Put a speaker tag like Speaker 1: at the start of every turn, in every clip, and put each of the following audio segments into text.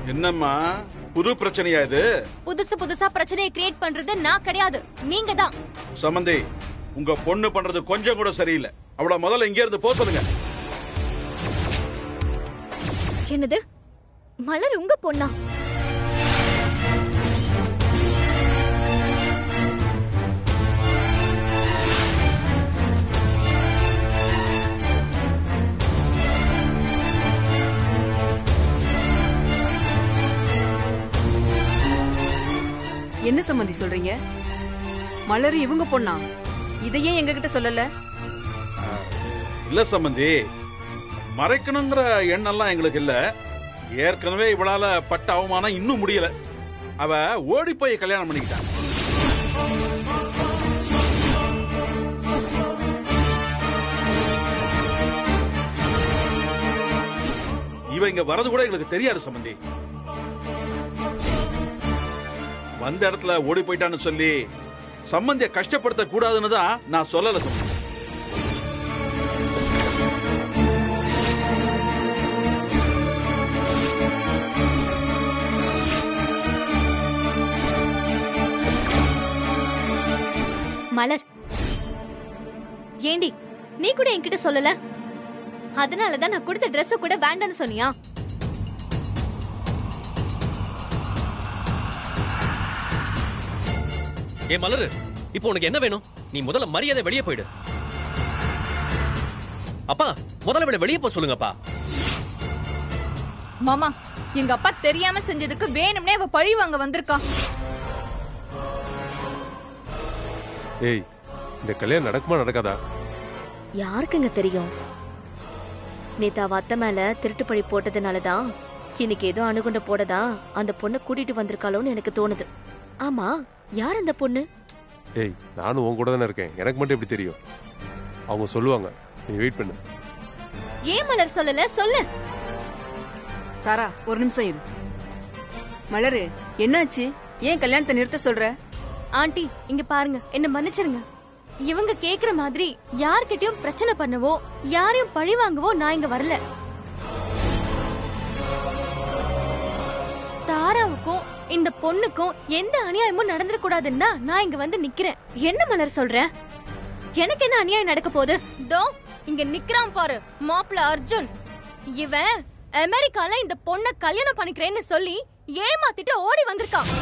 Speaker 1: என்னம்மா புது பிரச்சனையா இது
Speaker 2: புதுசு புதுசா பிரச்சனையை கிரியேட் பண்றது நான் கிடையாது நீங்க தான்
Speaker 1: சம்பந்தி உங்க பொண்ணு பண்றது கொஞ்சம் கூட சரியில்லை அவள முதல்ல இங்க இருந்து போ சொல்லுங்க
Speaker 2: என்னது மலர் உங்க பொண்ணா
Speaker 3: என்ன சம்மந்தி சொல்றீங்க மலர் இவங்க பொண்ணா இதையே எங்க கிட்ட சொல்லல
Speaker 1: இல்ல சம்பந்தி மறைக்கணுங்கிற எண்ணம்லாம் எங்களுக்கு இல்ல ஏற்கனவே இவளால பட்ட அவமானம் இன்னும் முடியல அவ ஓடி போய் கல்யாணம் பண்ணிக்கிட்டா இவ இங்க வரது கூட எங்களுக்கு தெரியாது சம்பந்தி வந்த இடத்துல ஓடி போயிட்டான்னு சொல்லி சம்பந்திய கஷ்டப்படுத்த கூடாதுன்னு தான் நான் சொல்லல சம்பந்தி
Speaker 2: மலர் ஏண்டி நீ கூட என்கிட்ட சொல்லல அதனாலதான் நான் கொடுத்த Dress கூட வேண்டான்னு சொன்னியா
Speaker 4: ஏ மலரு இப்போ உனக்கு என்ன வேணும் நீ முதல்ல மரியாதை வெளியே போயிடு அப்பா முதல்ல இவளை வெளியே போக சொல்லுங்கப்பா
Speaker 5: மாமா எங்க அப்பா தெரியாம செஞ்சதுக்கு வேணும்னே அவ பழி வாங்க வந்திருக்கா
Speaker 6: ஏய் இந்த கல்யாணம் நடக்குமா நடக்காதா
Speaker 7: யாருக்குங்க தெரியும் நேத்து அவ அத்தை மேல திருட்டு பழி போட்டதுனாலதான் இன்னைக்கு ஏதோ அணுகுண்ட போடதா அந்த பொண்ணை கூட்டிட்டு வந்திருக்காளோன்னு எனக்கு தோணுது ஆமா யார் அந்த பொண்ணு
Speaker 6: ஏய் நானும் உன் கூட தானே இருக்கேன் எனக்கு மட்டும் எப்படி தெரியும் அவங்க சொல்லுவாங்க நீ வெயிட் பண்ணு
Speaker 2: ஏன் மலர் சொல்லல சொல்லு
Speaker 3: தாரா ஒரு நிமிஷம் இரு மலரு என்னாச்சு ஏன் கல்யாணத்தை நிறுத்த சொல்ற
Speaker 2: ஆண்டி இங்க பாருங்க என்ன மன்னிச்சிருங்க இவங்க கேக்குற மாதிரி யார்கிட்டயும் பிரச்சனை பண்ணவோ யாரையும் பழி வாங்கவோ நான் இங்க வரல தாராவுக்கும் இந்த பொண்ணுக்கும் எந்த அநியாயமும் நடந்துடக்கூடாதுன்னு தான் நான் இங்க வந்து நிக்கிறேன் என்ன மலர் சொல்ற எனக்கு என்ன அநியாயம் நடக்க போகுது தோ இங்க நிக்கிறான் பாரு மாப்பிள்ள அர்ஜுன் இவன் அமெரிக்கால இந்த பொண்ண கல்யாணம் பண்ணிக்கிறேன்னு சொல்லி ஏமாத்திட்டு ஓடி வந்திருக்கான்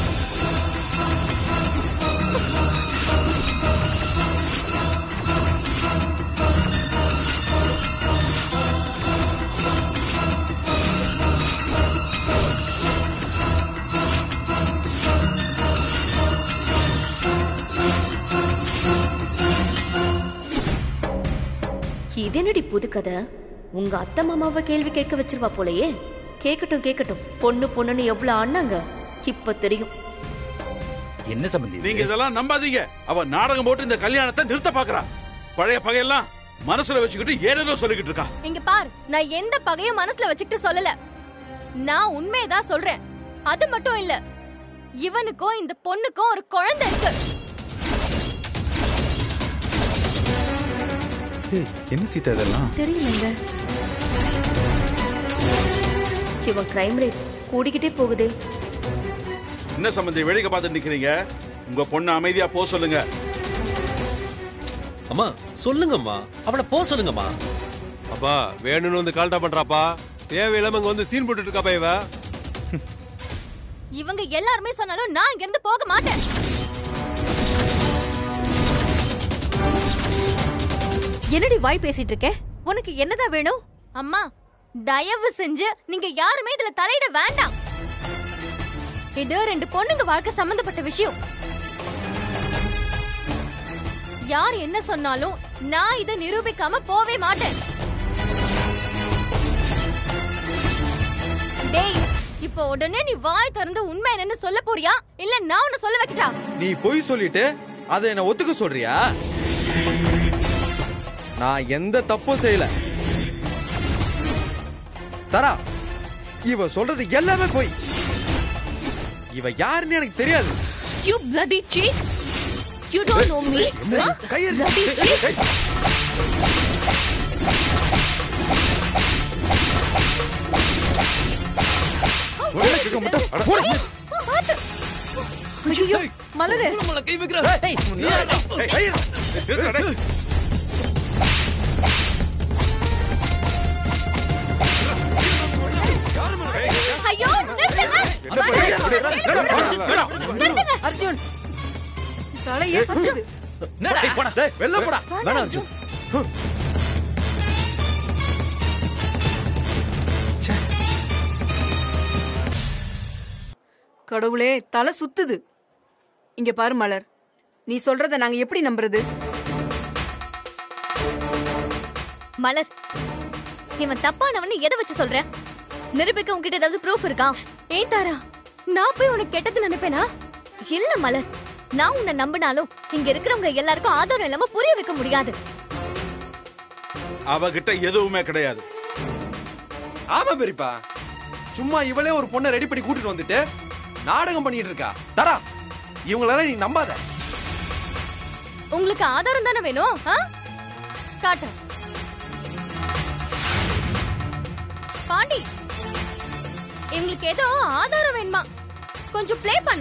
Speaker 7: இது என்னடி புது கதை உங்க அத்தை மாமாவை கேள்வி கேட்க வச்சிருவா போலயே கேக்கட்டும் கேக்கட்டும் பொண்ணு பொண்ணுன்னு எவ்வளவு ஆனாங்க இப்ப தெரியும்
Speaker 8: என்ன சம்பந்தி
Speaker 1: நீங்க இதெல்லாம் நம்பாதீங்க அவ நாடகம் போட்டு இந்த கல்யாணத்தை நிறுத்த பாக்குறா பழைய பகையெல்லாம் மனசுல வச்சுக்கிட்டு ஏதேதோ சொல்லிக்கிட்டு இருக்கா
Speaker 2: இங்க பார் நான் எந்த பகையும் மனசுல வச்சுக்கிட்டு சொல்லல நான் உண்மையதான் சொல்றேன் அது மட்டும் இல்ல இவனுக்கும் இந்த பொண்ணுக்கும் ஒரு குழந்தை இருக்கு
Speaker 8: ஏய், என்ன சீதா இதெல்லாம்
Speaker 7: தெரியலங்க இவன் கிரைம் ரேட் கூடிக்கிட்டே போகுதே
Speaker 1: என்ன சம்பந்தி வேடிக்கை பார்த்துட்டு நிக்கிறீங்க உங்க பொண்ணு அமைதியா போ சொல்லுங்க
Speaker 4: அம்மா சொல்லுங்கம்மா அவளை போக சொல்லுங்கம்மா
Speaker 6: அப்பா வேணும்னு வந்து கால்டா பண்றாப்பா தேவையில்லாம இங்க வந்து சீன் போட்டுட்டு இருக்காப்பா இவ
Speaker 2: இவங்க எல்லாருமே சொன்னாலும் நான் இங்க இருந்து போக மாட்டேன்
Speaker 9: என்னடி வாய் பேசிட்டு இருக்க உனக்கு என்னதான் வேணும்
Speaker 2: அம்மா தயவு செஞ்சு நீங்க யாருமே இதுல தலையிட வேண்டாம் இது ரெண்டு பொண்ணுங்க வாழ்க்கை சம்பந்தப்பட்ட விஷயம் யார் என்ன சொன்னாலும் நான் இதை நிரூபிக்காம போவே மாட்டேன் டேய் இப்போ உடனே நீ வாய் திறந்து உண்மை என்னன்னு சொல்ல போறியா இல்ல நான் உன்னை சொல்ல வைக்கட்டா
Speaker 8: நீ பொய் சொல்லிட்டு அதை என்ன ஒத்துக்க சொல்றியா நான் எந்த தப்பும் செய்யல தரா இவ சொல்றது எல்லாமே பொய் இவ யாருன்னு எனக்கு தெரியாது
Speaker 9: you bloody cheat you don't know me huh?
Speaker 8: கையெடு.
Speaker 9: bloody cheat how
Speaker 8: சொல்ல கேட்க மாட்டேன் போடா.
Speaker 3: ஐயோ மலரு
Speaker 4: உங்களை கை வைக்கிற ஏய், நீ யாருடா?
Speaker 8: ஐயா.
Speaker 1: நிறுத்துடா, டேய்.
Speaker 2: ஐயோ நிறுத்துங்க நிறுத்துங்க
Speaker 3: அர்ஜுன் தலையே சுத்துது
Speaker 4: என்னடா? ஏய், போடா.
Speaker 8: டேய், வெளில போடா
Speaker 4: வேணாம் அர்ஜுன்
Speaker 3: கடவுளே தலை சுத்துது இங்க பாரு மலர் நீ சொல்றத நாங்க எப்படி நம்புறது
Speaker 2: மலர் இவன் தப்பானவன்னு எதை வச்சு சொல்ற நிரூபிக்க உன்கிட்ட ஏதாவது ப்ரூஃப் இருக்கா ஏய் தாரா நான் போய் உனக்கு கெட்டது நினைப்பேனா இல்ல மலர் நான் உன்னை நம்பினாலும் இங்க இருக்கிறவங்க எல்லாருக்கும் ஆதாரம் இல்லாம புரிய வைக்க முடியாது
Speaker 1: அவகிட்ட எதுவுமே கிடையாது
Speaker 8: ஆமா பெரியப்பா சும்மா இவளே ஒரு பொண்ணை ரெடி பண்ணி கூட்டிட்டு வந்துட்டு நாடகம் பண்ணிட்டு இருக்கா தரா இவங்களெல்லாம் நீ நம்பாத
Speaker 2: உங்களுக்கு ஆதாரம் தானே வேணும் ஆ? காட்டு பாண்டி இவங்களுக்கு ஏதோ ஆதாரம் வேணுமா கொஞ்சம் ப்ளே பண்ண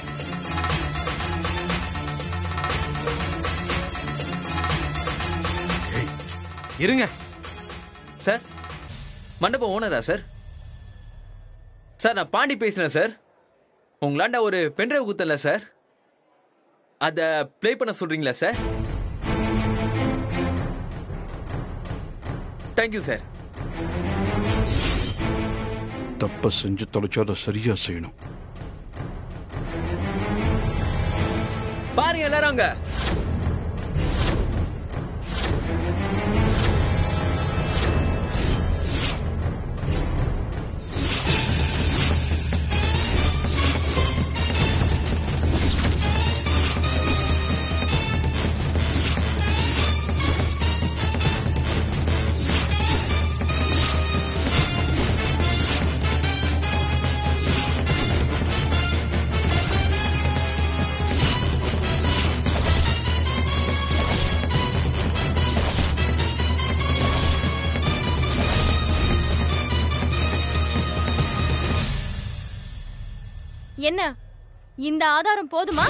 Speaker 8: இருங்க
Speaker 10: சார் மண்டபம் ஓனரா சார் சார் நான் பாண்டி பேசுறேன் சார் உங்களாண்ட ஒரு பென்ட்ரைவ் குத்தல சார் அதை ப்ளே பண்ண சொல்றீங்களா சார் தேங்க்யூ சார்
Speaker 1: தப்ப செஞ்சு தொலைச்சா அதை சரியா செய்யணும்
Speaker 10: பாருங்க எல்லாரும் அங்க
Speaker 2: என்ன இந்த ஆதாரம் போதுமா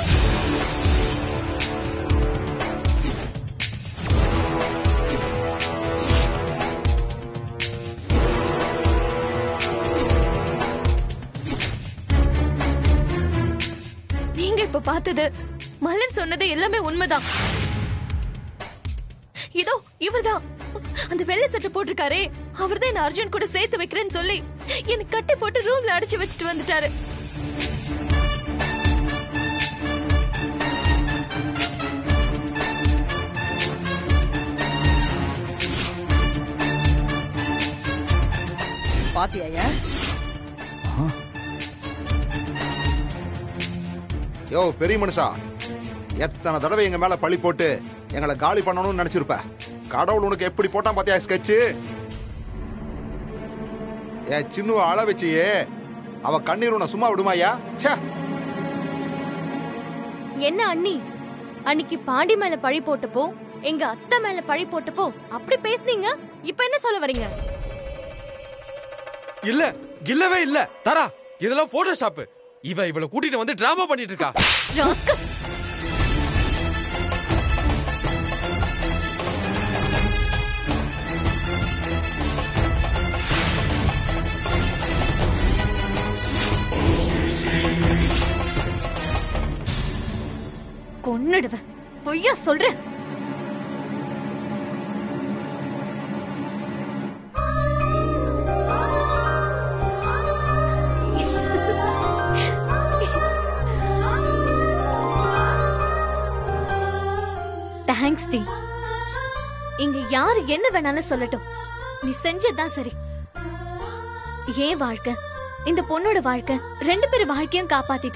Speaker 9: நீங்க இப்ப பார்த்தது மலர் சொன்னது எல்லாமே உண்மைதான் இதோ இவர்தான் அந்த வெள்ளை சட்டை போட்டிருக்காரே அவர்தான் என்ன அர்ஜுன் கூட சேர்த்து வைக்கிறேன்னு சொல்லி என்னை கட்டி போட்டு ரூம்ல அடைச்சு வச்சுட்டு வந்துட்டாரு
Speaker 3: பாத்தியாயா
Speaker 11: யோ பெரிய மனுஷா எத்தனை தடவை எங்க மேல பழி போட்டு எங்களை காலி பண்ணணும்னு நினைச்சிருப்ப கடவுள் உனக்கு எப்படி போட்டான் பாத்தியா ஸ்கெட்சு ஏன் சின்னுவ அழ வச்சியே அவ கண்ணீர் உன்னை சும்மா விடுமாயா ச்சே
Speaker 2: என்ன அண்ணி அன்னைக்கு பாண்டி மேல பழி போட்டப்போ எங்க அத்தை மேல பழி போட்டப்போ அப்படி பேசுனீங்க இப்ப என்ன சொல்ல வரீங்க
Speaker 8: இல்ல இல்லவே இல்ல தரா இதெல்லாம் போட்டோஷாப் இவ இவளை கூட்டிட்டு வந்து டிராமா பண்ணிட்டு இருக்கா
Speaker 2: ராஸ்கல் கொன்னுடுவேன் பொய்யா சொல்றேன் தேங்க்ஸ் டி இங்க யாரு என்ன வேணாலும் சொல்லட்டும் நீ செஞ்சதுதான் சரி ஏன் வாழ்க்கை இந்த பொண்ணோட வாழ்க்கை ரெண்டு பேர் வாழ்க்கையும் காப்பாத்திட்ட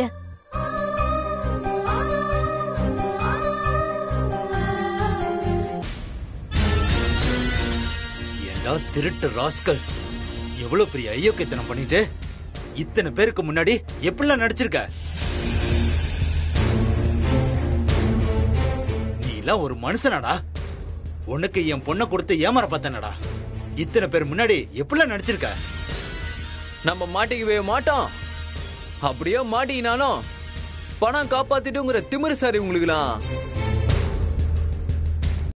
Speaker 12: ஏண்டா திருட்டு ராஸ்கல் எவ்வளவு பெரிய ஐயோக்கியத்தனம் பண்ணிட்டு இத்தனை பேருக்கு முன்னாடி எப்படிலாம் நடிச்சிருக்க நீ எல்லாம் ஒரு மனுஷனாடா உனக்கு என் பொண்ணை கொடுத்து ஏமாற பார்த்தனடா இத்தனை பேர் முன்னாடி எப்படிலாம் நடிச்சிருக்க
Speaker 10: நம்ம மாட்டிக்கவே மாட்டோம் அப்படியே மாட்டிக்கினாலும் பணம் காப்பாத்திட்டுங்கிற திமிரு சார் உங்களுக்குலாம்